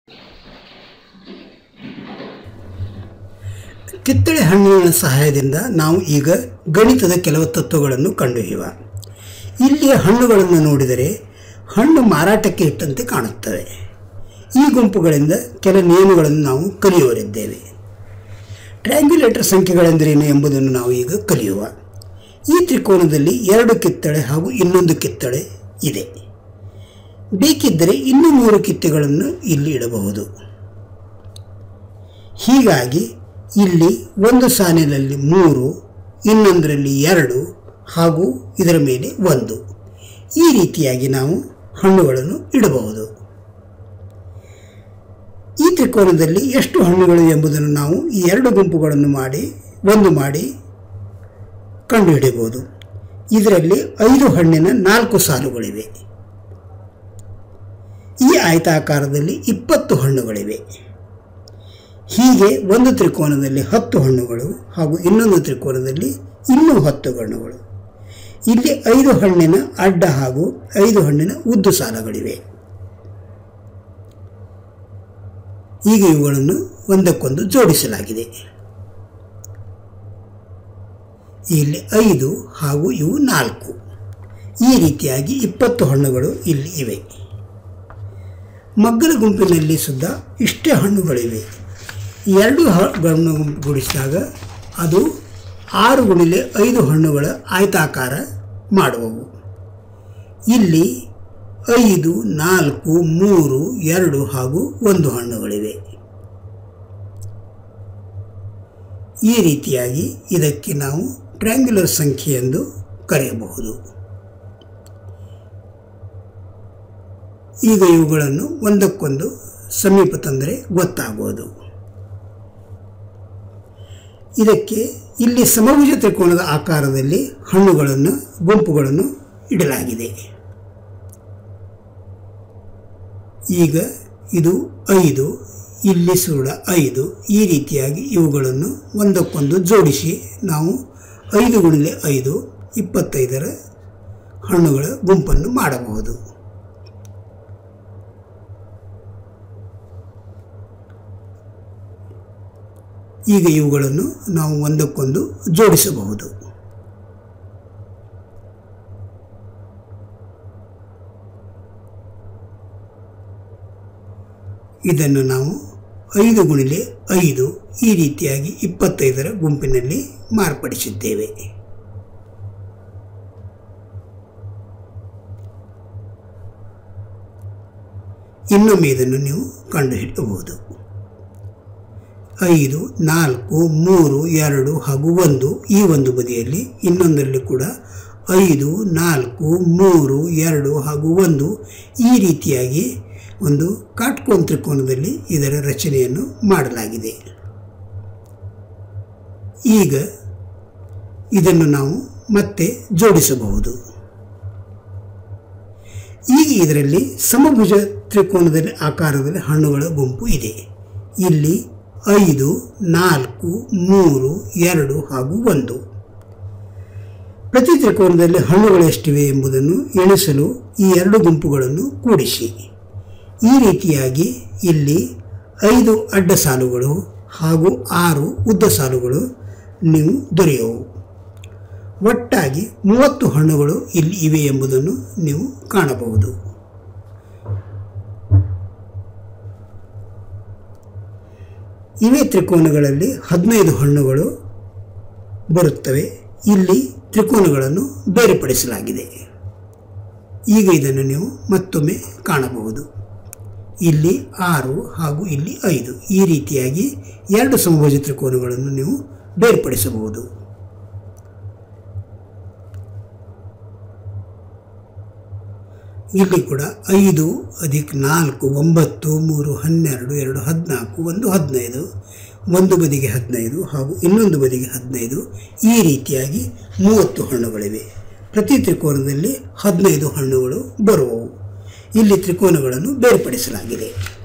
ಕಿತ್ತಳೆ ಹಣ್ಣಿನ ಸಹಾಯದಿಂದ ನಾವು ಈಗ ಗಣಿತದ ಕೆಲವು ತತ್ವಗಳನ್ನು ಕಂಡುಹಿಡಿಯುವ ಇಲ್ಲಿಯ ಹಣ್ಣುಗಳನ್ನು ನೋಡಿದರೆ ಹಣ್ಣು ಮಾರಾಟಕ್ಕೆ ಇಟ್ಟಂತೆ ಕಾಣುತ್ತವೆ ಈ ಗುಂಪುಗಳಿಂದ ಕೆಲ ನಿಯಮಗಳನ್ನು ನಾವು ಕಲಿಯುವರಿದ್ದೇವೆ ಟ್ರ್ಯಾಂಗ್ಯುಲೇಟರ್ ಸಂಖ್ಯೆಗಳೆಂದರೇನು ಎಂಬುದನ್ನು ನಾವು ಈಗ ಕಲಿಯುವ ಈ ತ್ರಿಕೋನದಲ್ಲಿ ಎರಡು ಕಿತ್ತಳೆ ಹಾಗೂ ಇನ್ನೊಂದು ಕಿತ್ತಳೆ ಇದೆ ಬೇಕಿದ್ದರೆ ಇನ್ನೂ ಮೂರು ಕಿತ್ತೆಗಳನ್ನು ಇಲ್ಲಿ ಇಡಬಹುದು ಹೀಗಾಗಿ ಇಲ್ಲಿ ಒಂದು ಸಾಲಿನಲ್ಲಿ ಮೂರು ಇನ್ನೊಂದರಲ್ಲಿ ಎರಡು ಹಾಗೂ ಇದರ ಮೇಲೆ ಒಂದು ಈ ರೀತಿಯಾಗಿ ನಾವು ಹಣ್ಣುಗಳನ್ನು ಇಡಬಹುದು ಈ ತ್ರಿಕೋನದಲ್ಲಿ ಎಷ್ಟು ಹಣ್ಣುಗಳು ಎಂಬುದನ್ನು ನಾವು ಈ ಎರಡು ಗುಂಪುಗಳನ್ನು ಮಾಡಿ ಒಂದು ಮಾಡಿ ಕಂಡುಹಿಡಿಯಬಹುದು ಇದರಲ್ಲಿ ಐದು ಹಣ್ಣಿನ ನಾಲ್ಕು ಸಾಲುಗಳಿವೆ ಈ ಆಯತಾಕಾರದಲ್ಲಿ ಇಪ್ಪತ್ತು ಹಣ್ಣುಗಳಿವೆ ಹೀಗೆ ಒಂದು ತ್ರಿಕೋನದಲ್ಲಿ ಹತ್ತು ಹಣ್ಣುಗಳು ಹಾಗೂ ಇನ್ನೊಂದು ತ್ರಿಕೋನದಲ್ಲಿ ಇನ್ನೂ ಹತ್ತು ಹಣ್ಣುಗಳು ಇಲ್ಲಿ ಐದು ಹಣ್ಣಿನ ಅಡ್ಡ ಹಾಗೂ ಐದು ಹಣ್ಣಿನ ಉದ್ದು ಸಾಲಗಳಿವೆ ಈಗ ಇವುಗಳನ್ನು ಒಂದಕ್ಕೊಂದು ಜೋಡಿಸಲಾಗಿದೆ ಇಲ್ಲಿ ಐದು ಹಾಗೂ ಇವು ನಾಲ್ಕು ಈ ರೀತಿಯಾಗಿ ಇಪ್ಪತ್ತು ಹಣ್ಣುಗಳು ಇಲ್ಲಿ ಇವೆ ಮಗ್ಗಲ ಗುಂಪಿನಲ್ಲಿ ಸುದ್ದ ಇಷ್ಟೇ ಹಣ್ಣುಗಳಿವೆ ಎರಡು ಹಣ್ಣು ಗುಡಿಸಿದಾಗ ಅದು ಆರು ಗುಣಿಲೆ ಐದು ಹಣ್ಣುಗಳ ಆಯತಾಕಾರ ಮಾಡುವವು ಇಲ್ಲಿ ಐದು ನಾಲ್ಕು ಮೂರು ಎರಡು ಹಾಗೂ ಒಂದು ಹಣ್ಣುಗಳಿವೆ ಈ ರೀತಿಯಾಗಿ ಇದಕ್ಕೆ ನಾವು ಟ್ರ್ಯಾಂಗ್ಯುಲರ್ ಸಂಖ್ಯೆ ಎಂದು ಕರೆಯಬಹುದು ಈಗ ಇವುಗಳನ್ನು ಒಂದಕ್ಕೊಂದು ಸಮೀಪ ತಂದರೆ ಗೊತ್ತಾಗುವುದು ಇದಕ್ಕೆ ಇಲ್ಲಿ ಸಮಭುಜ ತ್ರಿಕೋನದ ಆಕಾರದಲ್ಲಿ ಹಣ್ಣುಗಳನ್ನು ಗುಂಪುಗಳನ್ನು ಇಡಲಾಗಿದೆ ಈಗ ಇದು ಐದು ಇಲ್ಲಿ ಸುರುಳ ಐದು ಈ ರೀತಿಯಾಗಿ ಇವುಗಳನ್ನು ಒಂದಕ್ಕೊಂದು ಜೋಡಿಸಿ ನಾವು ಐದು ಗುಣಿಲೆ ಐದು ಇಪ್ಪತ್ತೈದರ ಹಣ್ಣುಗಳ ಗುಂಪನ್ನು ಮಾಡಬಹುದು ಈಗ ಇವುಗಳನ್ನು ನಾವು ಒಂದಕ್ಕೊಂದು ಜೋಡಿಸಬಹುದು ಇದನ್ನು ನಾವು ಐದು ಗುಣಿಲೆ ಐದು ಈ ರೀತಿಯಾಗಿ ಇಪ್ಪತ್ತೈದರ ಗುಂಪಿನಲ್ಲಿ ಮಾರ್ಪಡಿಸಿದ್ದೇವೆ ಇನ್ನೊಮ್ಮೆ ಇದನ್ನು ನೀವು ಕಂಡುಹಿಡಿಯಬಹುದು ಐದು ನಾಲ್ಕು ಮೂರು ಎರಡು ಹಾಗೂ ಒಂದು ಈ ಒಂದು ಬದಿಯಲ್ಲಿ ಇನ್ನೊಂದರಲ್ಲಿ ಕೂಡ ಐದು ನಾಲ್ಕು ಮೂರು ಎರಡು ಹಾಗೂ ಒಂದು ಈ ರೀತಿಯಾಗಿ ಒಂದು ಕಾಟ್ಕೋನ್ ತ್ರಿಕೋನದಲ್ಲಿ ಇದರ ರಚನೆಯನ್ನು ಮಾಡಲಾಗಿದೆ ಈಗ ಇದನ್ನು ನಾವು ಮತ್ತೆ ಜೋಡಿಸಬಹುದು ಈಗ ಇದರಲ್ಲಿ ಸಮಭುಜ ತ್ರಿಕೋನದಲ್ಲಿ ಆಕಾರದಲ್ಲಿ ಹಣ್ಣುಗಳ ಗುಂಪು ಇದೆ ಇಲ್ಲಿ ಐದು ನಾಲ್ಕು ಮೂರು ಎರಡು ಹಾಗೂ ಒಂದು ಪ್ರತಿ ತ್ರಿಕೋನದಲ್ಲಿ ಹಣ್ಣುಗಳು ಎಷ್ಟಿವೆ ಎಂಬುದನ್ನು ಎಣಿಸಲು ಈ ಎರಡು ಗುಂಪುಗಳನ್ನು ಕೂಡಿಸಿ ಈ ರೀತಿಯಾಗಿ ಇಲ್ಲಿ ಐದು ಅಡ್ಡ ಸಾಲುಗಳು ಹಾಗೂ ಆರು ಉದ್ದ ಸಾಲುಗಳು ನೀವು ದೊರೆಯುವು ಒಟ್ಟಾಗಿ ಮೂವತ್ತು ಹಣ್ಣುಗಳು ಇಲ್ಲಿ ಇವೆ ಎಂಬುದನ್ನು ನೀವು ಕಾಣಬಹುದು ಇವೇ ತ್ರಿಕೋನಗಳಲ್ಲಿ ಹದಿನೈದು ಹಣ್ಣುಗಳು ಬರುತ್ತವೆ ಇಲ್ಲಿ ತ್ರಿಕೋನಗಳನ್ನು ಬೇರ್ಪಡಿಸಲಾಗಿದೆ ಈಗ ಇದನ್ನು ನೀವು ಮತ್ತೊಮ್ಮೆ ಕಾಣಬಹುದು ಇಲ್ಲಿ ಆರು ಹಾಗೂ ಇಲ್ಲಿ ಐದು ಈ ರೀತಿಯಾಗಿ ಎರಡು ಸಮಭುಜ ತ್ರಿಕೋನಗಳನ್ನು ನೀವು ಬೇರ್ಪಡಿಸಬಹುದು ಇಲ್ಲಿ ಕೂಡ ಐದು ಅಧಿಕ ನಾಲ್ಕು ಒಂಬತ್ತು ಮೂರು ಹನ್ನೆರಡು ಎರಡು ಹದಿನಾಲ್ಕು ಒಂದು ಹದಿನೈದು ಒಂದು ಬದಿಗೆ ಹದಿನೈದು ಹಾಗೂ ಇನ್ನೊಂದು ಬದಿಗೆ ಹದಿನೈದು ಈ ರೀತಿಯಾಗಿ ಮೂವತ್ತು ಹಣ್ಣುಗಳಿವೆ ಪ್ರತಿ ತ್ರಿಕೋನದಲ್ಲಿ ಹದಿನೈದು ಹಣ್ಣುಗಳು ಬರುವವು ಇಲ್ಲಿ ತ್ರಿಕೋನಗಳನ್ನು ಬೇರ್ಪಡಿಸಲಾಗಿದೆ